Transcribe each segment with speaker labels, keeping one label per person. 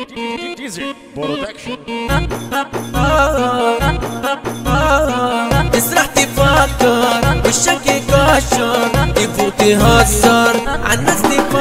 Speaker 1: Deezer Production
Speaker 2: تسرح تفكر وشك يكشر يفوت يهزر عالناس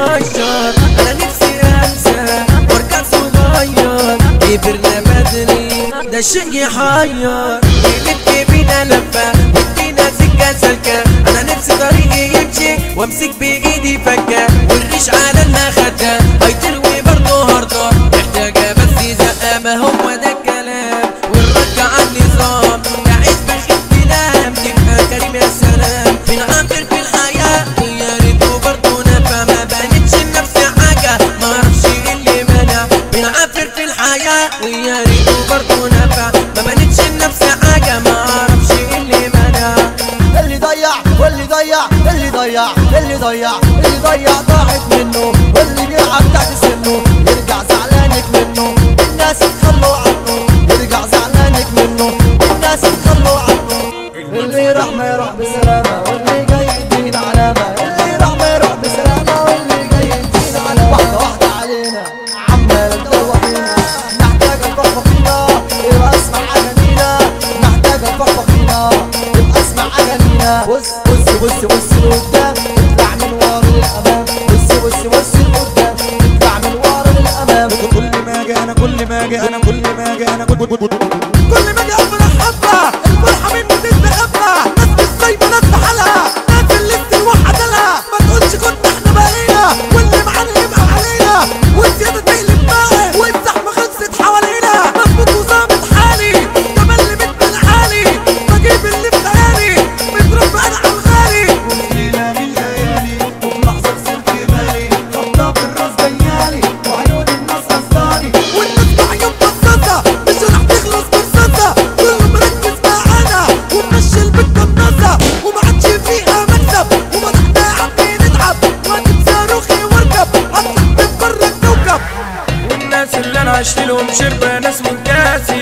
Speaker 2: تفشر انا نفسي انسى وارجع صغير كبرنا بدري ده شيء يحير يلف بينا لفة ودينا سكة سلكة انا نفسي طريقي يمشي وامسك بايدي فكة والريش على المخدة هيطير وبرضه هرطة محتاجة بس زقة ما هو ده الكلام والرجع على النظام تعيش بخير تنام تبقى كريم يا سلام في نعمر في الحياة ويا ريته برضه نفع ما بانتش لنفسي حاجة ما اعرفش ايه اللي منع بنعافر في الحياة ويا ريته برضه نفع ما بانتش لنفسي حاجة ما اعرفش ايه اللي منع
Speaker 3: اللي ضيع واللي ضيع اللي ضيع اللي ضيع اللي ضيع ضاعت منه واللي بيلعب تحت سنه يرجع زعلانك منه الناس تخلوا عنه يرجع زعلانك منه الناس تخلوا عنه اللي راح ما يروح بسلامة واللي جاي يدينا علامة اللي راح ما يروح بسلامة واللي جاي يدينا علامة واحدة واحدة علينا عمال تدور فينا نحتاج الفخفخ فينا يبقى اسمع اغانينا نحتاج الفخفخ فينا يبقى اسمع اغانينا بص بص بص بص لقدام اطلع من ورا للامام بص بص بص لقدام اطلع من ورا للامام
Speaker 4: كل ما اجي انا كل ما اجي انا كل ما اجي انا كل كل
Speaker 3: كل ما اجي افرح حبه الفرحه مني تستخبى ناس مش سايبه ناس بحالها ناس اللي بتروح عدلها ما تقولش كنت احنا بقينا واللي معانا يبقى علينا والزياده تقلب معاه والزحمه خلصت حوالينا مظبوط وظابط حالي تملي بيت من حالي بجيب اللي في خيالي متربى انا على الغالي
Speaker 4: ليلة من الليالي وفي لحظة صرت بالي خبطة بالراس جيالي وعيون الناس قصداني
Speaker 3: والناس بعيون بصاصة مش راح تخلص برصاصة كله مركز معانا ومشي البيت قناصة وما عادش فيها مكسب وفتحنا يا عمي نتعب وهجيب صاروخي واركب اطلع من بره الكوكب
Speaker 2: والناس اللي انا عشت لهم شربة ناس من كاسي